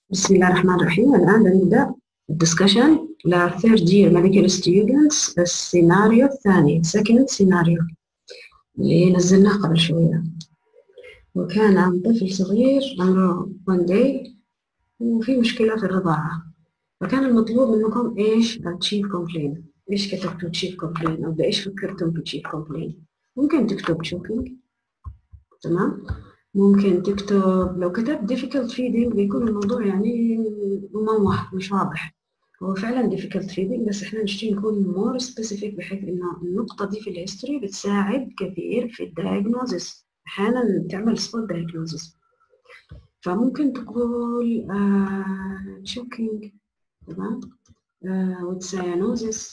بسم الله الرحمن الرحيم الآن بنبدأ الدسكشن ل third year medical students السيناريو الثاني second سيناريو اللي نزلناه قبل شوية وكان عن طفل صغير عمره one day وفي مشكلة في الرضاعة فكان المطلوب منكم إيش achieve complaint إيش كتبتوا achieve complaint أو بإيش فكرتم في achieve complaint ممكن تكتب choking تمام ممكن تكتب لو كتبت difficult feeding بيكون الموضوع يعني مموه مش واضح هو فعلا difficult feeding بس احنا نشتري نكون more specific بحيث انه النقطة دي في الهيستوري بتساعد كثير في الدايجنوزس احيانا تعمل spot diagnosis فممكن تقول uh, choking تمام uh, with cyanosis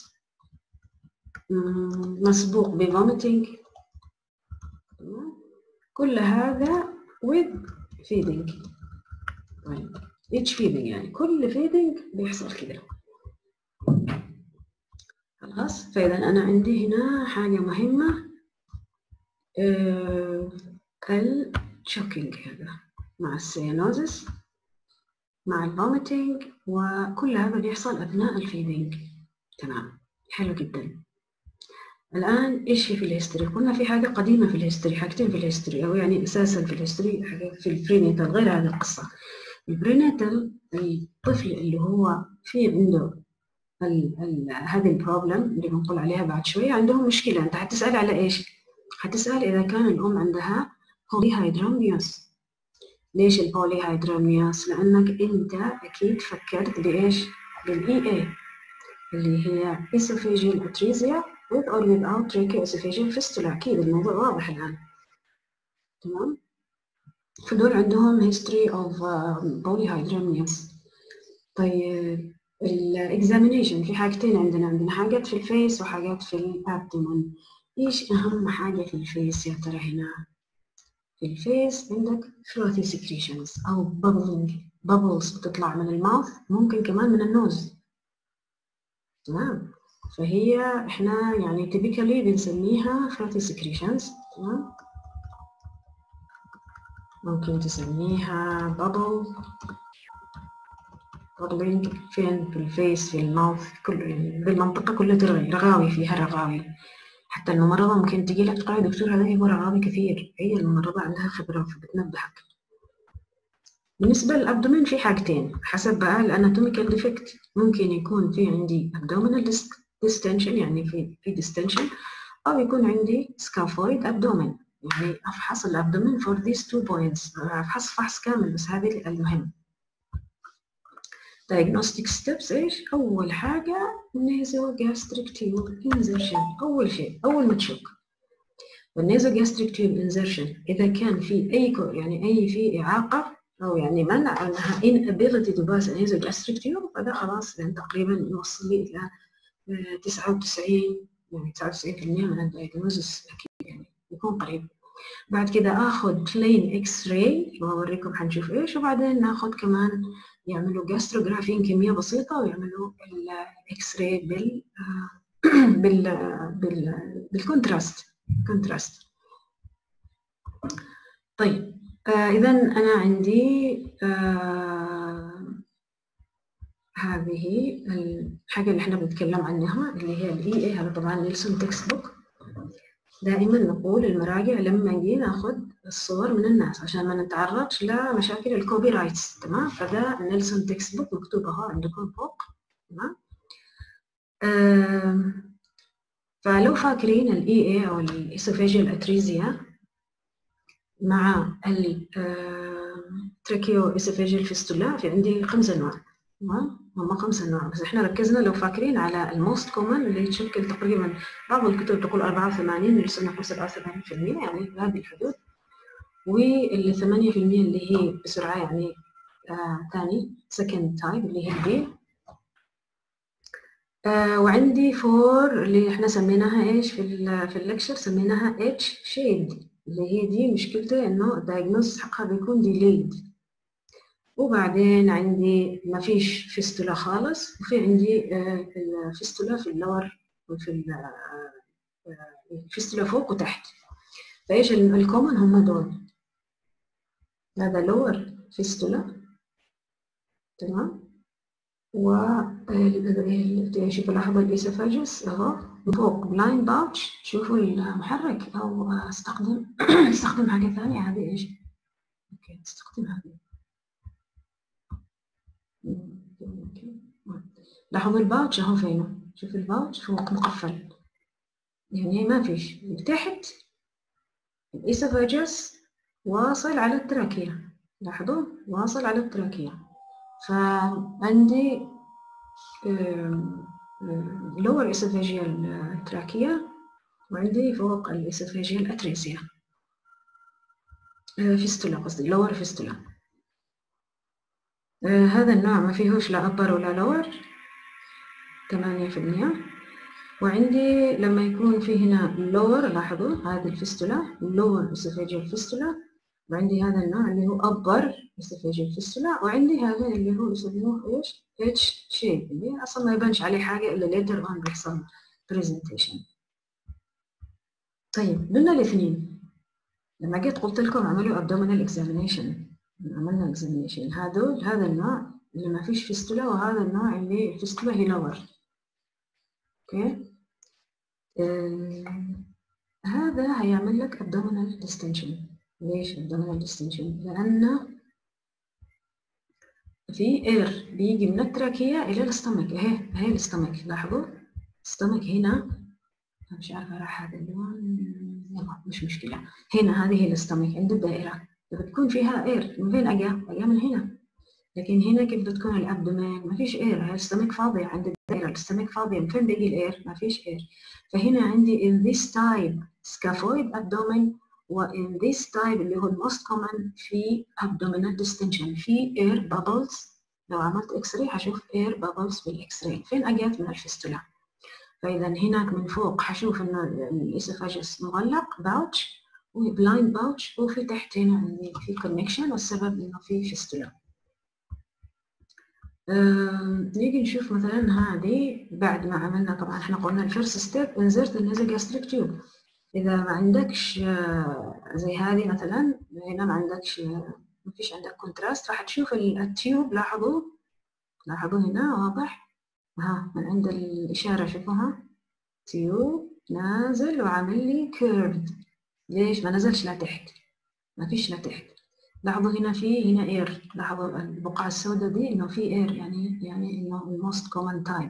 um, مسبوق ب vomiting تمام كل هذا with feeding طيب each feeding يعني كل feeding بيحصل كده خلاص فإذا أنا عندي هنا حاجة مهمة آه الشوكينج هذا مع السيانوزس مع الفوميتنج وكل هذا بيحصل أثناء الفيدنج تمام حلو جدا الآن إيش في الهيستوري؟ قلنا في حاجة قديمة في الهيستوري حاجتين في الهيستوري أو يعني أساسا في الهيستوري حاجة في البرينيتال غير هذه القصة البرينيتال الطفل اللي هو في عنده ال ال هذه البروبلم اللي بنقول عليها بعد شوية عندهم مشكلة أنت حتسأل على إيش؟ حتسأل إذا كان الأم عندها بوليهايدرامنيوس ليش البوليهايدرامنيوس؟ لأنك أنت أكيد فكرت بإيش؟ بالإي إي اللي هي esophageal atresia with or without tracheoesophageal fistula أكيد الموضوع واضح الآن تمام فدول عندهم history of uh, polyhydramnios طيب الاكزامينيشن في حاجتين عندنا عندنا حاجات في الفيس وحاجات في الابدومن ايش اهم حاجة في الفيس يا ترى هنا في الفيس عندك frothy secretions او bubbling bubbles بتطلع من الماوث ممكن كمان من النوز تمام فهي احنا يعني typically بنسميها frothy secretions تمام ممكن تسميها bubble bubbling فين في الفيس في الماوث كل يعني بالمنطقة كلها ترغي رغاوي فيها رغاوي حتى الممرضة ممكن تجي لك تقول دكتور هذا هو رغاوي كثير هي الممرضة عندها خبرة فبتنبهك بالنسبة للأبدومين في حاجتين حسب بقى الأناتوميكال ديفكت ممكن يكون في عندي abdominal distension يعني في في distension أو يكون عندي scaphoid abdomen يعني أفحص الأبدومين for these two points أفحص فحص كامل بس هذه المهم diagnostic steps إيش؟ أول حاجة nasogastric tube insertion أول شيء أول ما تشك والnasogastric tube insertion إذا كان في أي يعني أي في إعاقة أو يعني منع أنها inability to pass a nasogastric tube فده خلاص يعني تقريبا يوصل لي إلى 99 يعني 99% من الدايجنوزس أكيد يعني يكون قريب بعد كده آخذ plain x-ray وأوريكم حنشوف إيش وبعدين ناخذ كمان يعملوا جاستروجرافين كمية بسيطة ويعملوا الإكس راي بال بال بال بالكونتراست كونتراست طيب آه إذا أنا عندي آه هذه الحاجة اللي احنا بنتكلم عنها اللي هي الاي اي هذا طبعا نيلسون تكست بوك دائما نقول المراجع لما نجي ناخذ الصور من الناس عشان ما نتعرضش لمشاكل الكوبي رايتس تمام فده نيلسون تكست بوك مكتوب اهو عندكم فوق تمام آه فلو فاكرين الاي اي او الاسوفيجيال اتريزيا مع التراكيو اسوفيجيال فيستولا في عندي خمسة انواع تمام هم خمسة أنواع بس إحنا ركزنا لو فاكرين على الموست كومن اللي تشكل تقريبا بعض الكتب تقول 84 اللي سنة 77% يعني في هذه الحدود واللي 8% اللي هي بسرعة يعني آه ثاني second type اللي هي البي آه وعندي فور اللي احنا سميناها ايش في ال في اللكشر سميناها اتش شيد اللي هي دي مشكلتها انه الدايجنوز حقها بيكون ديليد وبعدين عندي ما فيش فيستولا خالص وفي عندي الفيستولا في اللور وفي الفيستولا فوق وتحت فايش الكومن هم دول هذا لور فيستولا تمام و شوفوا لاحظوا الإيسوفاجس اهو فوق بلاين باوتش شوفوا المحرك او استخدم استخدم حاجة ثانية هذه ايش؟ اوكي استخدم هذه لاحظوا الباوتش اهو فينه شوف الباوتش فوق مقفل يعني ما فيش تحت الإيسوفاجس واصل على التراكية لاحظوا واصل على التراكية فعندي لور اسوفاجيال تراكية وعندي فوق الاسوفاجيال اتريسيا فيستولا قصدي لور فيستولا هذا النوع ما فيهوش لا أبر ولا لور ثمانية في المية وعندي لما يكون في هنا لور لاحظوا هذه الفيستولا لور اسوفاجيال فيستولا وعندي هذا النوع اللي هو أبر اسوفاجيال فيستولا وعندي هذا اللي هو يسموه ايش؟ اتش شيب اللي اصلا ما يبانش عليه حاجة الا ليتر اون بيحصل برزنتيشن طيب قلنا الاثنين لما جيت قلت لكم اعملوا abdominal examination عملنا examination هذول هذا النوع اللي ما فيش فيستولا وهذا النوع اللي الفيستولا هي لور اوكي آه هذا هيعمل لك abdominal distension ليش abdominal distension لأن في اير بيجي من التراكية إلى الاستمك اهي اهي الاستمك لاحظوا الاستمك هنا مش عارفة راح هذا اللون يلا مش مشكلة هنا هذه هي الاستمك عند الدائرة بتكون فيها اير من فين أجا؟ أجا من هنا لكن هنا كيف بتكون الأبدومين ما فيش اير هي الاستمك فاضية عند الدائرة الاستمك فاضية من فين بيجي الاير؟ ما فيش اير فهنا عندي in this type scaphoid abdomen و in this type اللي هو most common في abdominal distension في air bubbles لو عملت اكس راي هشوف air bubbles في الاكس راي فين اجت من الفستولا فاذا هناك من فوق هشوف انه الاسوفاجس مغلق باوتش وبلايند باوتش وفي تحت هنا عندي في كونكشن والسبب انه في فستولا نيجي نشوف مثلا هذه بعد ما عملنا طبعا احنا قلنا الفيرست ستيب انزرت النيزوجاستريك تيوب إذا ما عندكش زي هذه مثلا هنا ما عندكش ما فيش عندك كونتراست راح تشوف التيوب لاحظوا لاحظوا هنا واضح ها من عند الإشارة شوفوها تيوب نازل وعامل لي كيرد ليش ما نزلش لتحت ما فيش لتحت لاحظوا هنا في هنا اير لاحظوا البقعة السوداء دي انه في اير يعني يعني انه الموست كومن تايب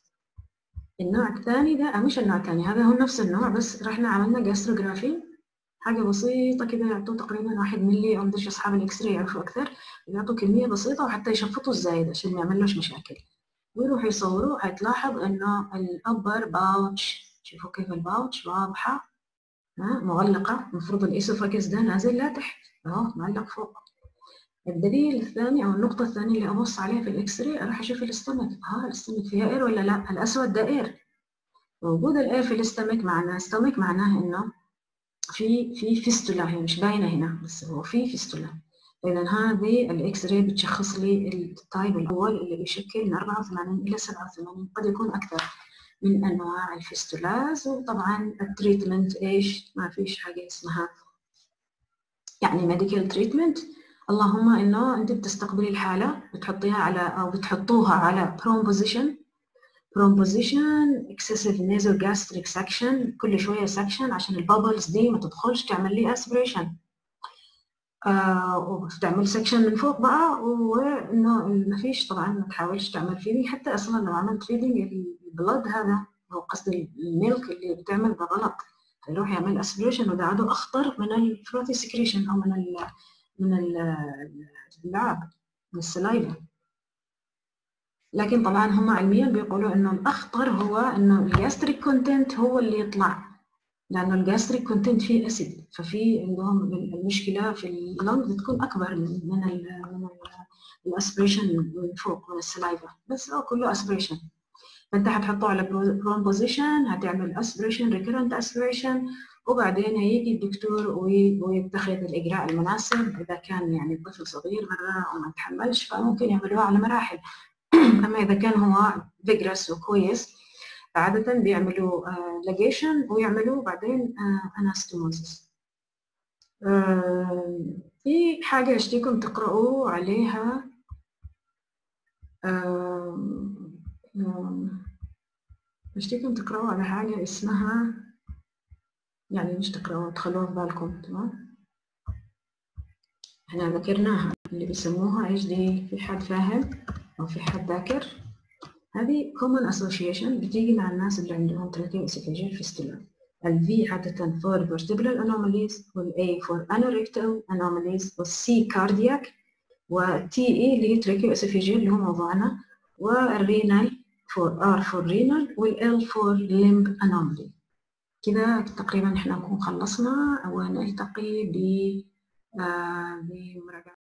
النوع الثاني ده مش النوع الثاني هذا هو نفس النوع بس رحنا عملنا جاستروجرافي حاجة بسيطة كده يعطوه تقريبا واحد ملي أو مدريش أصحاب الإكس راي يعرفوا أكثر يعطوا كمية بسيطة وحتى يشفطوا الزايد عشان ما يعملوش مشاكل ويروحوا يصوروا هتلاحظ إنه الأبر باوتش شوفوا كيف الباوتش واضحة مغلقة المفروض الإيسوفاجس ده نازل لا تحت أهو معلق فوق الدليل الثاني او النقطة الثانية اللي ابص عليها في الاكس راي راح اشوف الاستمك ها الاستمك فيها اير ولا لا الاسود ده اير وجود الاير في الاستمك معناه استمك معناه انه في في فيستولا هي مش باينة هنا بس هو في فيستولا اذا هذه الاكس راي بتشخص لي التايب الاول اللي بيشكل من 84 الى 87 قد يكون اكثر من انواع الفيستولاز وطبعا التريتمنت ايش ما فيش حاجة اسمها يعني ميديكال تريتمنت اللهم انه انت بتستقبلي الحاله بتحطيها على او بتحطوها على prone position prone position excessive nasogastric suction كل شويه suction عشان البابلز دي ما تدخلش تعمل لي aspiration آه وبتعمل سكشن من فوق بقى وانه ما فيش طبعا ما تحاولش تعمل فيدنج حتى اصلا لو عملت فيدنج البلد هذا او قصدي الميلك اللي بتعمل ده غلط هيروح يعمل اسبريشن وده عدو اخطر من الفروتي سكريشن او من ال من اللعب من السلايفا لكن طبعا هم علميا بيقولوا انه الاخطر هو انه الجاستريك كونتنت هو اللي يطلع لانه الجاستريك كونتنت فيه اسيد ففي عندهم المشكله في اللنج بتكون اكبر من من ال من الاسبريشن من فوق من السلايفا بس هو كله اسبريشن فانت هتحطه على برون بوزيشن هتعمل اسبريشن ريكرنت اسبريشن وبعدين هيجي الدكتور ويتخذ الإجراء المناسب إذا كان يعني الطفل صغير مرة وما يتحملش فممكن يعملوها على مراحل أما إذا كان هو فيجرس وكويس عادة بيعملوا ليجيشن ويعملوا بعدين أناستوموزيس في حاجة أشتيكم تقرأوا عليها بشتيكم تقرأوا على حاجة اسمها يعني مش تقرأوا تخلوها في بالكم تمام احنا ذكرناها اللي بيسموها ايش دي في حد فاهم او في حد ذاكر هذه common association بتيجي مع الناس اللي عندهم tracheoesophageal fistula ال V عادة for vertebral anomalies وال A for anorectal anomalies وال C cardiac وال T E اللي هي tracheoesophageal اللي هو موضوعنا والرينال for R for renal وال L for limb anomaly كذا تقريبا احنا نكون خلصنا ونلتقي ب بمراجعة